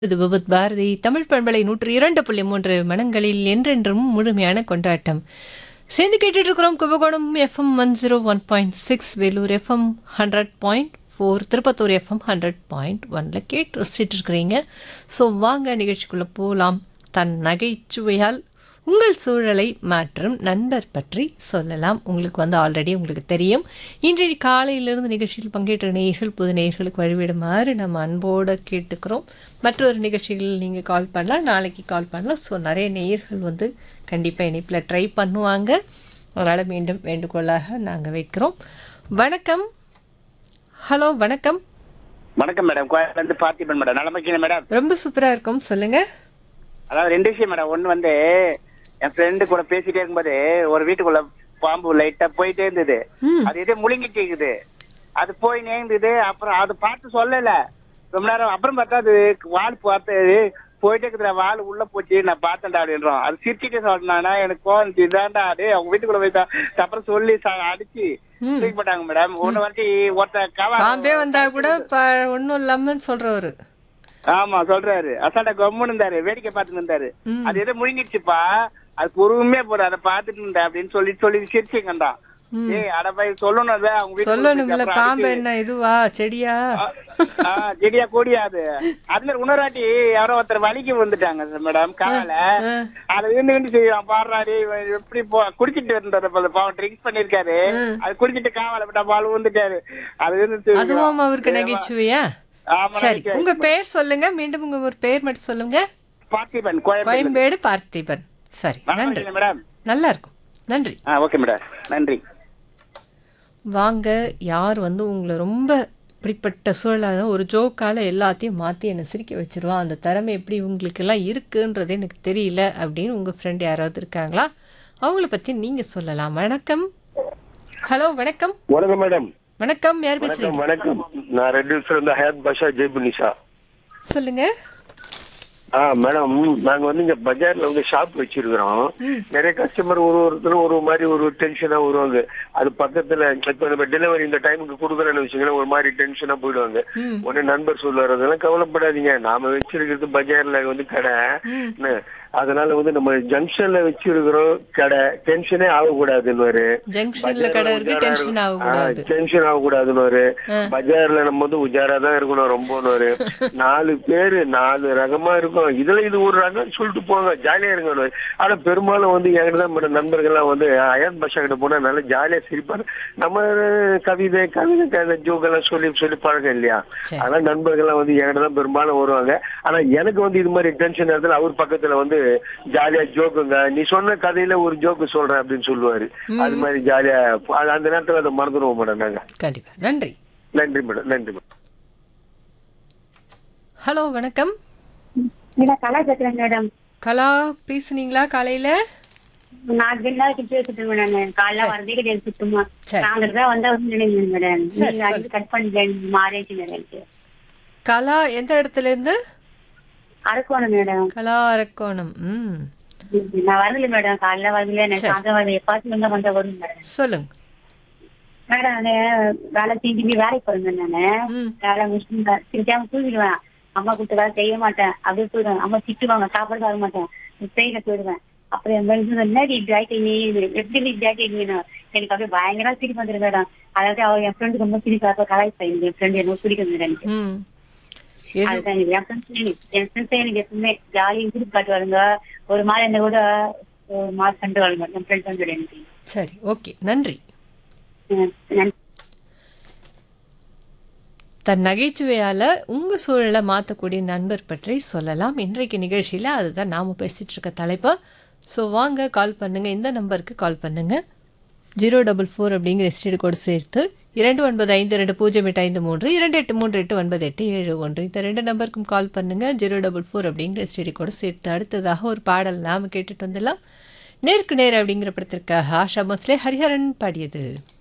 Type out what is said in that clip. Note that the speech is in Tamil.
இது விபத் பாரதி தமிழ் பண்பலை நூற்று இரண்டு புள்ளி மூன்று மனங்களில் என்றென்றும் முழுமையான கொண்டாட்டம் சேர்ந்து கேட்டுட்டு இருக்கிறோம் Kumbakonam FM one zero one point six Vellore FM hundred point four Tiruppathur FM hundred point ஒனில் கேட்டு ரசிச்சிட்டு இருக்கிறீங்க ஸோ வாங்க நிகழ்ச்சிக்குள்ளே போகலாம் தன் நகைச்சுவையால் உங்கள் சூழலை மாற்றும் நண்பர் பற்றி சொல்லலாம் உங்களுக்கு வந்து ஆல்ரெடி உங்களுக்கு தெரியும் இன்றைய காலையிலிருந்து நிகழ்ச்சியில் பங்கேற்ற நேயர்கள் புது நேயர்களுக்கு வழிவிடுமாறு நம்ம அன்போடு கேட்டுக்கிறோம் மற்றொரு நிகழ்ச்சிகளில் நீங்கள் கால் பண்ணலாம் நாளைக்கு கால் பண்ணலாம் ஸோ நிறைய நேயர்கள் வந்து கண்டிப்பாக இணைப்பில் ட்ரை பண்ணுவாங்க அதனால் மீண்டும் வேண்டுகோளாக நாங்கள் வைக்கிறோம் வணக்கம் ஹலோ வணக்கம் வணக்கம் மேடம் கோயிலிருந்து பார்த்திபன் மேடம் நலமக்கீங்க மேடம் ரொம்ப சூப்பராக இருக்கும் சொல்லுங்கள் அதாவது ரெண்டு விஷயம் மேடம் ஒண்ணு வந்து என் ஃப்ரெண்டு கூட பேசிட்டே இருக்கும்போது ஒரு வீட்டுக்குள்ள பாம்பு லைட்டா போயிட்டே இருந்தது ம். அது இதே முழுங்கிட்டு இருக்குது அது போய் நேர்ந்தது அப்புறம் அது பார்த்து சொல்லல ரொம்ப நேரம் அப்புறம் பார்த்தா அது வால் பார்த்து போயிட்டே இருக்குதுடா வால் உள்ள போச்சு நான் பார்த்தேன்டா அப்படின்றோம் அது சிரிச்சிட்டே சொன்னானா எனக்கு கோவம் இதாண்டா அது அவங்க வீட்டுக்குள்ள போய் தான் அப்புறம் சொல்லி ச- அடிச்சு ம். தூக்கி போட்டாங்க மேடம் ஒண்ணு வாட்டி ஒருத்த கவா பாம்பே வந்தா கூட ப ஒன்றும் இல்லாமல் சொல்கிறவர் ஆமா சொல்றாரு அசால்ட்டா கம்முன்னு இருந்தாரு வேடிக்கை பார்த்துட்டு இருந்தாரு ம். அது எதோ முழுங்கிடுச்சுப்பா அது பொறுமையா போற அதை பார்த்துட்டு இருந்தா அப்படின்னு சொல்லி சொல்லி சிரிச்சுங்கண்டா ஏய் அட போய் சொல்லணும் அதை அவங்க வீட்டுக்குள்ள சொல்லணும்ல போயிட்டு அப்புறம் பாம்பு அடிச்சு- என்ன இதுவா செடியா ஆ, செடியா கொடியா அது அது மாதிரி இன்னொரு யாரோ ஒருத்தர் வலிக்கு வந்துட்டாங்க மேடம் காலையில ஆ. அதை விண்டு விண்டு செய்வான் பாடுறாடி எப்படி போ குடிச்சிட்டு இருந்தாரு போல, பாவம் ட்ரிங்க்ஸ் பண்ணிருக்காரு அது குடிச்சிட்டு காவால விட்டா பால் வந்துட்டாரு அது வந்து அதுவும் அவருக்கு நகைச்சுவையா ஆமா சரி உங்க பேர் சொல்லுங்க மீண்டும் உங்க ஒரு பேர் மட்டும் சொல்லுங்க பார்த்திபன் கோயம்பேடு கோயம்பேடு பார்த்திபன் சரி நன்றி மேடம் நல்லா இருக்கும் நன்றி ஆ ஓகே மேடம் நன்றி வாங்க யார் வந்து உங்களை ரொம்ப இப்படிப்பட்ட சூழலாக ஒரு ஜோக்கால எல்லாத்தையும் மாற்றி என்னை சிரிக்க வச்சிருவா அந்த திறமை எப்படி உங்களுக்கெல்லாம் இருக்குன்றது எனக்கு தெரியல அப்படின்னு உங்கள் ஃப்ரெண்ட் யாராவது இருக்காங்களா அவங்கள பற்றி நீங்கள் சொல்லலாம் வணக்கம் ஹலோ வணக்கம் வணக்கம் மேடம் வணக்கம் யார் பேசுறீங்க வணக்கம் வணக்கம் நான் ரெட் ஹில்ஸ்ல இருந்து ஹயாத் பாஷா ஜெய்புனிஷா சொல்லுங்க ஆ மேடம் நாங்க வந்து இங்க பஜார்ல வந்து ஷாப் வச்சிருக்கிறோம் நிறைய கஸ்டமர் ஒரு ஒருத்தரும் ஒரு மாதிரி ஒரு டென்ஷனா வருவாங்க அது பக்கத்துல இப்ப நம்ம டெலிவரி இந்த டைமுக்கு கொடுக்குறேன்னு வச்சுங்களேன் ஒரு மாதிரி டென்ஷனா போயிடுவாங்க உடனே நண்பர் சொல்லுவாரு அதெல்லாம் கவலைப்படாதீங்க நாம வச்சிருக்கிறது பஜார்ல வந்து கடை என்ன, அதனால வந்து நம்ம ஜங்ஷன்ல வச்சிருக்கிறோம் கடை டென்ஷனே ஆகக்கூடாதுன்னு ஜங்ஷன்ல கடை இருக்கு டென்ஷன் ஆகக்கூடாது டென்ஷன் ஆகக்கூடாதுன்னு பஜார்ல நம்ம வந்து உஜாரா தான் இருக்கணும் ரொம்பன்னு நாலு பேரு நாலு ரகமா இருக்கும் இதுல இது ஒரு ரகம் சொல்லிட்டு போங்க ஜாலியா இருங்க ஆனா பெரும்பாலும் வந்து என்கிட்ட தான் மேடம் நண்பர்கள்லாம் வந்து அயாத் பாஷா கிட்ட போனா நல்லா ஜாலியா சிரிப்பாரு நம்ம கவிதை கவிதை கதை ஜோக் எல்லாம் சொல்லி சொல்லி பழக்கம் இல்லையா சரி. அதனால நண்பர்கள்லாம் வந்து என்கிட்ட தான் பெரும்பாலும் வருவாங்க ஆனா எனக்கு வந்து இது மாதிரி டென்ஷன் நேரத்துல அவர் பக்கத்துல வந்து ஜாலியா ஜோக்குங்க நீ சொன்ன கதையில ஒரு ஜோக்கு சொல்றேன் அப்படின்னு சொல்லுவாரு அது மாதிரி ஜாலியா அது அந்த நேரத்துல அதை மறந்துடுவோம் மேடம் நாங்க கண்டிப்பா நன்றி நன்றி மேடம் நன்றி மேடம் ஹலோ வணக்கம் மேடம் கலா பேசுறேன் மேடம் கலா பேசுனீங்களா காலையில நான் நாளைக்கு பேசிட்டு மேடம் காலைல வரதே கிடையாது சுத்தமா சரி. நாங்க தான் வந்தா வந்து நினைங்க மேடம் சரி, நீங்க அடிச்சு கட் பண்ணிட்டேன் மாறிடுச்சு மேடம் கலா எந்த இடத்துல இருந்து அரக்கோணம் மேடம் கலா அரக்கோணம் ம் நான் வரல மேடம் காலைல வரல நான் சாயந்தரம் வரல எப்பாச்சும் வந்தா வந்தா வரும் மேடம் சொல்லுங்க மேடம் நானு வேலை செஞ்சு வேலைக்கு போறேன் நானு ம் வேலை முடிச்சுட்டு திருச்சாம தூங்கிடுவேன் அம்மா கொடுத்த வேலை செய்ய மாட்டேன் அப்படியே போயிடுவேன் அம்மா திட்டுவாங்க சாப்பாடு சாப்பிட மாட்டேன் ட்ரெயின்ல போயிடுவேன் அப்புறம் என் ஃப்ரெண்ட்ஸ் என்னடி இப்படி ஆயிட்டீங்க எப்படி நீ இப்படி ஆயிட்டீங்க எனக்கு அப்படியே பயங்கர சிரிப்பு வந்துரு மேடம் அதாவது அவர் என் ஃப்ரெண்டு ரொம்ப சிரிப்பா கலாய்ப்பா என் ஃப்ரெண்டு என்ன பிடிக்கும் மேடம் எனக்கு ம் எது அதுதான் எனக்கு என் ஃப்ரெண்ட்ஸ் என் ஃப்ரெண்ட்ஸ் எனக்கு எப்பவுமே ஜாலியாக சிரிப்பு காட்டுவாருங்க ஒரு மாதிரி என்ன கூட ஒரு மாதிரி கண்டு வாழுங்க என் ஃப்ரெண்ட்ஸ் வந்து எனக்கு சரி ஓகே நன்றி ம், நன்றி தன் நகைச்சுவையால் உங்கள் சூழலை மாற்றக்கூடிய நண்பர் பற்றி சொல்லலாம் இன்றைக்கு நிகழ்ச்சியில் அதுதான் நாம் பேசிகிட்டு இருக்க தலைப்பு ஸோ வாங்க கால் பண்ணுங்கள் இந்த நம்பருக்கு கால் பண்ணுங்கள் ஜீரோ டபுள் ஃபோர் அப்படிங்கிற எஸ்டிடி கோடு சேர்த்து இரண்டு ஒன்பது ஐந்து ரெண்டு பூஜ்ஜியம் எட்டு ஐந்து மூன்று இரண்டு எட்டு மூன்று எட்டு ஒன்பது எட்டு ஏழு ஒன்று இந்த ரெண்டு நம்பருக்கும் கால் பண்ணுங்கள் ஜீரோ டபுள் ஃபோர் அப்படிங்கிற எஸ்டிடி கோடு சேர்த்து அடுத்ததாக ஒரு பாடல் நாம் கேட்டுட்டு வந்துடலாம் நேருக்கு நேர் அப்படிங்கிற படத்திற்காக ஆஷா மோஸ்லே ஹரிஹரன் பாடியது